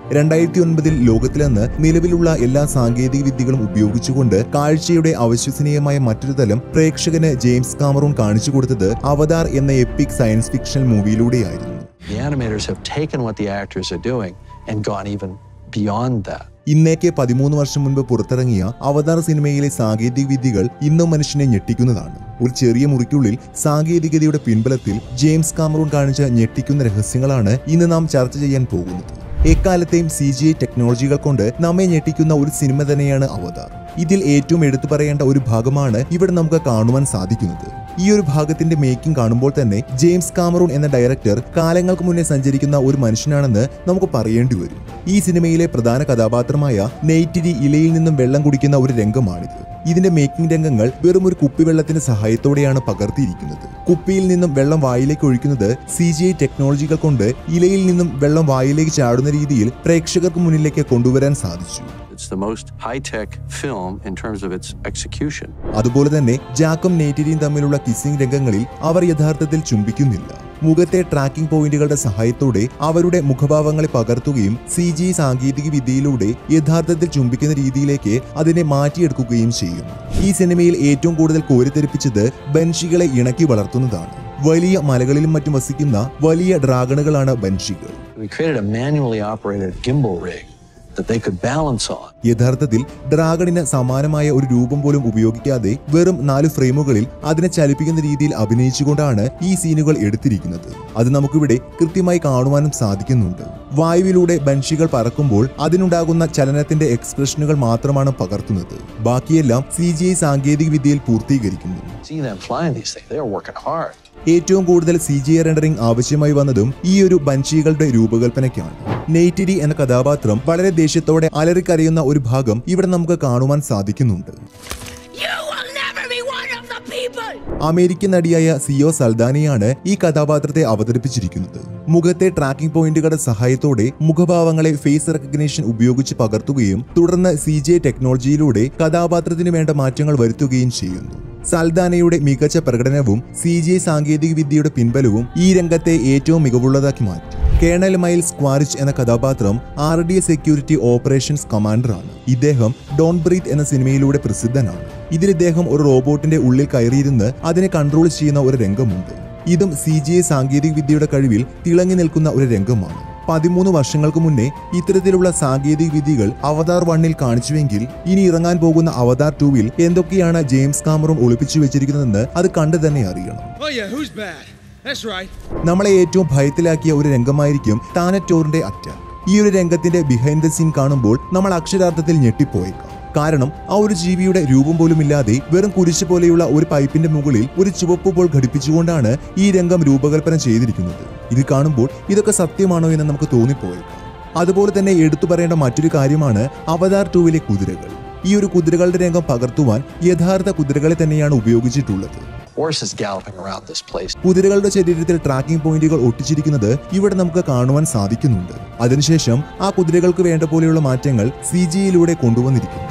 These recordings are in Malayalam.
രണ്ടായിരത്തി ഒൻപതിൽ ലോകത്തിൽ നിന്ന് നിലവിലുള്ള എല്ലാ സാങ്കേതിക വിദ്യകളും ഉപയോഗിച്ചുകൊണ്ട് കാഴ്ചയുടെ അവിശ്വസനീയമായ മറ്റൊരു തലം പ്രേക്ഷകന് ജെയിംസ് കാമറൂൺ കാണിച്ചു കൊടുത്തത് അവതാർ എന്ന എപ്പിക് സയൻസ് ഫിക്ഷൻ മൂവിയിലൂടെയായിരുന്നു The animators have taken what the actors are doing and gone even beyond that. ഇന്നേക്ക് പതിമൂന്ന് വർഷം മുൻപ് പുറത്തിറങ്ങിയ അവതാർ സിനിമയിലെ സാങ്കേതിക വിദ്യകൾ ഇന്നും മനുഷ്യനെ ഞെട്ടിക്കുന്നതാണ് ഒരു ചെറിയ മുറിക്കുള്ളിൽ സാങ്കേതികതയുടെ പിൻബലത്തിൽ ജെയിംസ് കാമറൂൺ കാണിച്ച ഞെട്ടിക്കുന്ന രഹസ്യങ്ങളാണ് ഇന്ന് നാം ചർച്ച ചെയ്യാൻ പോകുന്നത് എക്കാലത്തെയും സി ജി ഐ ടെക്നോളജികൾ കൊണ്ട് നമ്മെ ഞെട്ടിക്കുന്ന ഒരു സിനിമ തന്നെയാണ് അവതാർ ഇതിൽ ഏറ്റവും എടുത്തു പറയേണ്ട ഒരു ഭാഗമാണ് ഇവിടെ നമുക്ക് കാണുവാൻ സാധിക്കുന്നത് ഈ ഒരു ഭാഗത്തിന്റെ മേക്കിംഗ് കാണുമ്പോൾ തന്നെ ജെയിംസ് കാമറൂൺ എന്ന ഡയറക്ടർ കാലങ്ങൾക്ക് മുന്നേ സഞ്ചരിക്കുന്ന ഒരു മനുഷ്യനാണെന്ന് നമുക്ക് പറയേണ്ടി വരും ഈ സിനിമയിലെ പ്രധാന കഥാപാത്രമായ നെയ്റ്റിരി ഇലയിൽ നിന്നും വെള്ളം കുടിക്കുന്ന ഒരു രംഗമാണിത് ഇതിന്റെ മേക്കിംഗ് രംഗങ്ങൾ വെറും ഒരു കുപ്പിവെള്ളത്തിന്റെ സഹായത്തോടെയാണ് പകർത്തിയിരിക്കുന്നത് കുപ്പിയിൽ നിന്നും വെള്ളം വായിലേക്ക് ഒഴിക്കുന്നത് സി ജി ഐ ടെക്നോളജികൾ കൊണ്ട് ഇലയിൽ നിന്നും വെള്ളം വായിലേക്ക് ചാടുന്ന രീതിയിൽ പ്രേക്ഷകർക്ക് മുന്നിലേക്ക് കൊണ്ടുവരാൻ സാധിച്ചു It's the most high tech film in terms of its execution. അതുപോലെ തന്നെ ജാക്കും നെയ്റ്റിരിയും തമ്മിലുള്ള കിസ്സിംഗ് രംഗങ്ങളിൽ അവർ യഥാർത്ഥത്തിൽ ചുംബിക്കുന്നില്ല മുഖത്തെ ട്രാക്കിംഗ് പോയിന്റുകളുടെ സഹായത്തോടെ അവരുടെ മുഖഭാവങ്ങളെ പകർത്തുകയും സി ജി സാങ്കേതിക വിദ്യയിലൂടെ യഥാർത്ഥത്തിൽ ചുംബിക്കുന്ന രീതിയിലേക്ക് അതിനെ മാറ്റിയെടുക്കുകയും ചെയ്യുന്നു ഈ സിനിമയിൽ ഏറ്റവും കൂടുതൽ കോരിത്തെരിപ്പിച്ചത് ബൻഷികളെ ഇണക്കി വളർത്തുന്നതാണ് വലിയ മലകളിലും മറ്റും വസിക്കുന്ന വലിയ ഡ്രാഗണുകളാണ് ബൻഷികൾ We created a manually operated gimbal rig that they could balance on. യഥാർത്ഥത്തിൽ ഡ്രാഗണിന് സമാനമായ ഒരു രൂപം പോലും ഉപയോഗിക്കാതെ വെറും നാല് ഫ്രെയിമുകളിൽ അതിനെ ചലിപ്പിക്കുന്ന രീതിയിൽ അഭിനയിച്ചുകൊണ്ടാണ് ഈ സീനുകൾ എടുത്തിരിക്കുന്നത് അത് നമുക്കിവിടെ കൃത്യമായി കാണുവാനും സാധിക്കുന്നുണ്ട് വായുവിലൂടെ ബൻഷികൾ പറക്കുമ്പോൾ അതിനുണ്ടാകുന്ന ചലനത്തിന്റെ എക്സ്പ്രഷനുകൾ മാത്രമാണ് പകർത്തുന്നത് ബാക്കിയെല്ലാം സി ജി ഐ സാങ്കേതിക വിദ്യയിൽ പൂർത്തീകരിക്കുന്നു See them flying these things, they are working hard. ഏറ്റവും കൂടുതൽ സി ജി ഐ റെൻഡറിംഗ് ആവശ്യമായി വന്നതും ഈ ഒരു ബൻഷികളുടെ രൂപകൽപ്പനയ്ക്കാണ് നെയ്റ്റിരി എന്ന കഥാപാത്രം വളരെ ദേഷ്യത്തോടെ അലറിക്കരയുന്ന ഒരു ഭാഗം ഇവിടെ നമുക്ക് കാണുവാൻ സാധിക്കുന്നുണ്ട് You will never be one of the people! American നടിയായ സിയോ സൽദാനിയാണ് ഈ കഥാപാത്രത്തെ അവതരിപ്പിച്ചിരിക്കുന്നത് മുഖത്തെ ട്രാക്കിംഗ് പോയിന്റുകളുടെ സഹായത്തോടെ മുഖഭാവങ്ങളെ ഫേസ് റെക്കഗ്നേഷൻ ഉപയോഗിച്ച് പകർത്തുകയും തുടർന്ന് സി ജി ടെക്നോളജിയിലൂടെ കഥാപാത്രത്തിന് വേണ്ട മാറ്റങ്ങൾ വരുത്തുകയും ചെയ്യുന്നു സൽദാനയുടെ മികച്ച പ്രകടനവും സി ജി ഐ സാങ്കേതിക വിദ്യയുടെ പിൻബലവും ഈ രംഗത്തെ ഏറ്റവും മികവുള്ളതാക്കി മാറ്റി കേണൽ മൈൽ സ്ക്വാരിച്ച് എന്ന കഥാപാത്രം R D A security operations കമാൻഡറാണ് ഇദ്ദേഹം ഡോൺ ബ്രീത്ത് എന്ന സിനിമയിലൂടെ പ്രസിദ്ധനാണ് ഇതിൽ ഇദ്ദേഹം ഒരു റോബോട്ടിന്റെ ഉള്ളിൽ കയറിയിരുന്ന് അതിനെ കൺട്രോൾ ചെയ്യുന്ന ഒരു രംഗമുണ്ട് ഇതും സി ജി ഐ സാങ്കേതിക വിദ്യയുടെ കഴിവിൽ തിളങ്ങി നിൽക്കുന്ന ഒരു രംഗമാണ് പതിമൂന്ന് വർഷങ്ങൾക്ക് മുന്നേ ഇത്തരത്തിലുള്ള സാങ്കേതിക വിദ്യകൾ അവതാർ വണ്ണിൽ കാണിച്ചുവെങ്കിൽ ഇനി ഇറങ്ങാൻ പോകുന്ന അവതാർ ടൂവിൽ എന്തൊക്കെയാണ് ജെയിംസ് കാമറൂൺ ഒളിപ്പിച്ചു വെച്ചിരിക്കുന്നതെന്ന് അത് കണ്ടു തന്നെ അറിയണം Oh yeah, who's bad? That's right. നമ്മളെ ഏറ്റവും ഭയത്തിലാക്കിയ ഒരു രംഗമായിരിക്കും താനറ്റോറിന്റെ അറ്റ ഈ ഒരു രംഗത്തിന്റെ ബിഹൈൻഡ് ദ സീൻ കാണുമ്പോൾ നമ്മൾ അക്ഷരാർത്ഥത്തിൽ ഞെട്ടിപ്പോയേക്കാം കാരണം ആ ഒരു ജീവിയുടെ രൂപം പോലും ഇല്ലാതെ വെറും കുരിശ് പോലെയുള്ള ഒരു പൈപ്പിന്റെ മുകളിൽ ഒരു ചുവപ്പ് പോൾ ഘടിപ്പിച്ചുകൊണ്ടാണ് ഈ രംഗം രൂപകൽപ്പന ചെയ്തിരിക്കുന്നത് ഇത് കാണുമ്പോൾ ഇതൊക്കെ സത്യമാണോ എന്ന് നമുക്ക് തോന്നിപ്പോയേക്കാം അതുപോലെ തന്നെ എടുത്തു പറയേണ്ട മറ്റൊരു കാര്യമാണ് അവതാർ ടൂവിലെ കുതിരകൾ ഈ ഒരു കുതിരകളുടെ രംഗം പകർത്തുവാൻ യഥാർത്ഥ കുതിരകളെ തന്നെയാണ് ഉപയോഗിച്ചിട്ടുള്ളത് Horses galloping around this place. കുതിരകളുടെ ശരീരത്തിൽ ട്രാക്കിംഗ് പോയിന്റുകൾ ഒട്ടിച്ചിരിക്കുന്നത് ഇവിടെ നമുക്ക് കാണുവാൻ സാധിക്കുന്നുണ്ട് അതിനുശേഷം ആ കുതിരകൾക്ക് വേണ്ട പോലെയുള്ള മാറ്റങ്ങൾ സി ജിയിലൂടെ കൊണ്ടുവന്നിരിക്കുന്നു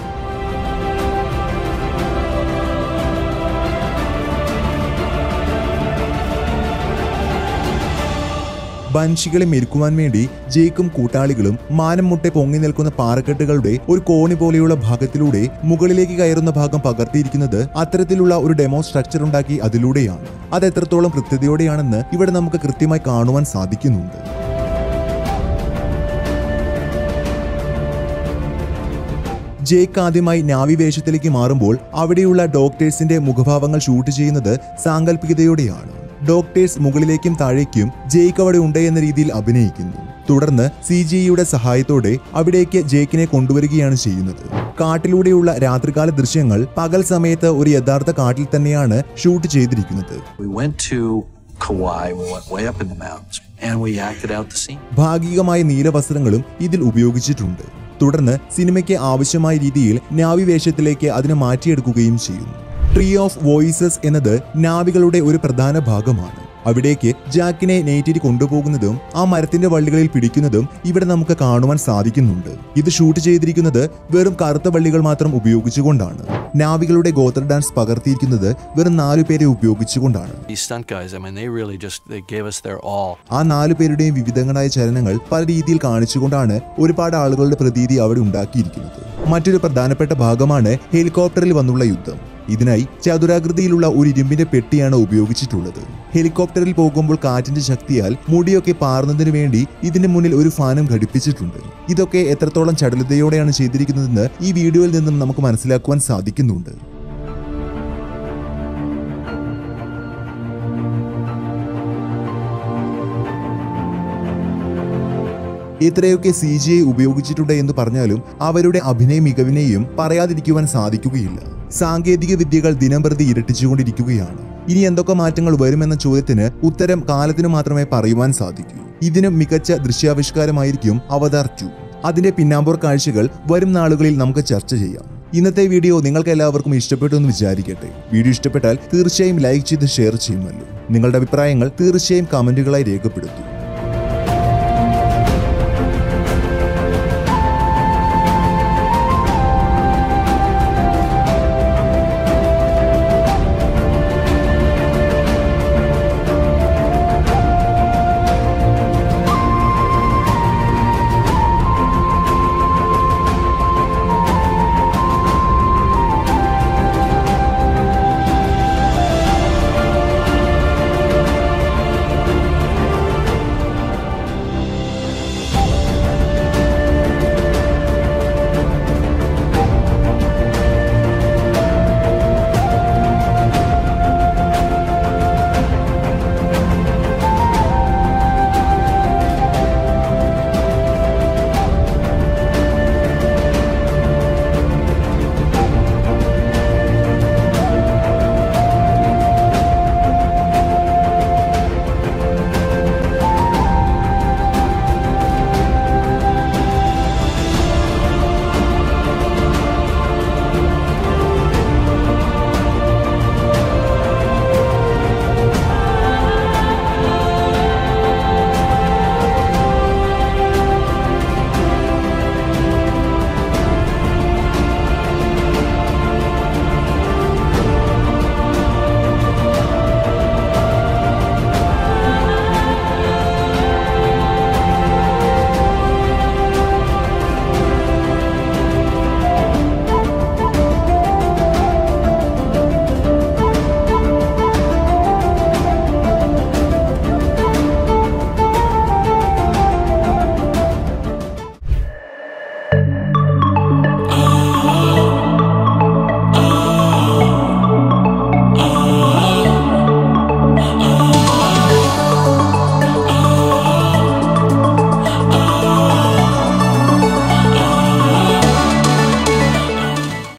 ബൻഷികളെ മെരുക്കുവാൻ വേണ്ടി ജേക്കും കൂട്ടാളികളും മാനം മുട്ടെ പൊങ്ങി നിൽക്കുന്ന പാറക്കെട്ടുകളുടെ ഒരു കോണി പോലെയുള്ള ഭാഗത്തിലൂടെ മുകളിലേക്ക് കയറുന്ന ഭാഗം പകർത്തിയിരിക്കുന്നത് അത്തരത്തിലുള്ള ഒരു ഡെമോ സ്ട്രക്ചർ ഉണ്ടാക്കി അതിലൂടെയാണ് അത് എത്രത്തോളം കൃത്യതയോടെയാണെന്ന് ഇവിടെ നമുക്ക് കൃത്യമായി കാണുവാൻ സാധിക്കുന്നുണ്ട് ജേക്ക് ആദ്യമായി നാവി വേഷത്തിലേക്ക് മാറുമ്പോൾ അവിടെയുള്ള ഡോക്ടേഴ്സിന്റെ മുഖഭാവങ്ങൾ ഷൂട്ട് ചെയ്യുന്നത് സാങ്കല്പികതയോടെയാണ് ഡോക്ടേഴ്സ് മുകളിലേക്കും താഴേക്കും ജേക്ക് അവിടെ ഉണ്ട് എന്ന രീതിയിൽ അഭിനയിക്കുന്നു തുടർന്ന് സി ജിയുടെ സഹായത്തോടെ അവിടേക്ക് ജേക്കിനെ കൊണ്ടുവരികയാണ് ചെയ്യുന്നത് കാട്ടിലൂടെയുള്ള രാത്രികാല ദൃശ്യങ്ങൾ പകൽ സമയത്ത് ഒരു യഥാർത്ഥ കാട്ടിൽ തന്നെയാണ് ഷൂട്ട് ചെയ്തിരിക്കുന്നത് We went to Kauai, we went way up in the mountains, and we acted out the scene. ഭാഗികമായ നീലവസ്ത്രങ്ങളും ഇതിൽ ഉപയോഗിച്ചിട്ടുണ്ട് തുടർന്ന് സിനിമയ്ക്ക് ആവശ്യമായ രീതിയിൽ നാവി വേഷത്തിലേക്ക് അതിനെ മാറ്റിയെടുക്കുകയും ചെയ്യുന്നു ട്രീ ഓഫ് വോയിസസ് എന്നത് നാവികളുടെ ഒരു പ്രധാന ഭാഗമാണ് അവിടേക്ക് ജാക്കിനെ നെയ്റ്റിരി കൊണ്ടുപോകുന്നതും ആ മരത്തിന്റെ വള്ളികളിൽ പിടിക്കുന്നതും ഇവിടെ നമുക്ക് കാണുവാൻ സാധിക്കുന്നുണ്ട് ഇത് ഷൂട്ട് ചെയ്തിരിക്കുന്നത് വെറും കറുത്ത വള്ളികൾ മാത്രം ഉപയോഗിച്ചുകൊണ്ടാണ് നാവികളുടെ ഗോത്ര ഡാൻസ് പകർത്തിയിരിക്കുന്നത് വെറും നാലു പേരെ ഉപയോഗിച്ചുകൊണ്ടാണ് These stunt guys, I mean, they really just they gave us their all. ആ നാലു പേരുടെയും വിവിധങ്ങളായ ചലനങ്ങൾ പല രീതിയിൽ കാണിച്ചുകൊണ്ടാണ് ഒരുപാട് ആളുകളുടെ പ്രതീതി അവിടെ ഉണ്ടാക്കിയിരിക്കുന്നത് മറ്റൊരു പ്രധാനപ്പെട്ട ഭാഗമാണ് ഹെലികോപ്റ്ററിൽ വന്നുള്ള യുദ്ധം ഇതിനായി ചതുരാകൃതിയിലുള്ള ഒരു ഇരുമ്പിന്റെ പെട്ടിയാണ് ഉപയോഗിച്ചിട്ടുള്ളത് ഹെലികോപ്റ്ററിൽ പോകുമ്പോൾ കാറ്റിന്റെ ശക്തിയാൽ മുടിയൊക്കെ പാറുന്നതിന് വേണ്ടി ഇതിന്റെ മുന്നിൽ ഒരു ഫാനും ഘടിപ്പിച്ചിട്ടുണ്ട് ഇതൊക്കെ എത്രത്തോളം ചടുലതയോടെയാണ് ചെയ്തിരിക്കുന്നതെന്ന് ഈ വീഡിയോയിൽ നിന്നും നമുക്ക് മനസ്സിലാക്കുവാൻ സാധിക്കുന്നുണ്ട് ഇത്രയൊക്കെ സി ജി ഐ ഉപയോഗിച്ചിട്ടുണ്ട് എന്ന് പറഞ്ഞാലും അവരുടെ അഭിനയ മികവിനെയും പറയാതിരിക്കുവാൻ സാധിക്കുകയില്ല സാങ്കേതിക വിദ്യകൾ ദിനംപ്രതി ഇരട്ടിച്ചുകൊണ്ടിരിക്കുകയാണ് ഇനി എന്തൊക്കെ മാറ്റങ്ങൾ വരുമെന്ന ചോദ്യത്തിന് ഉത്തരം കാലത്തിന് മാത്രമേ പറയുവാൻ സാധിക്കൂ ഇതിനും മികച്ച ദൃശ്യാവിഷ്കാരമായിരിക്കും അവതാർ ടു അതിന്റെ പിന്നാമ്പുറ കാഴ്ചകൾ വരും നാളുകളിൽ നമുക്ക് ചർച്ച ചെയ്യാം ഇന്നത്തെ വീഡിയോ നിങ്ങൾക്ക് എല്ലാവർക്കും ഇഷ്ടപ്പെട്ടു എന്ന് വിചാരിക്കട്ടെ വീഡിയോ ഇഷ്ടപ്പെട്ടാൽ തീർച്ചയായും ലൈക്ക് ചെയ്ത് ഷെയർ ചെയ്യുമല്ലോ നിങ്ങളുടെ അഭിപ്രായങ്ങൾ തീർച്ചയായും കമന്റുകളായി രേഖപ്പെടുത്തും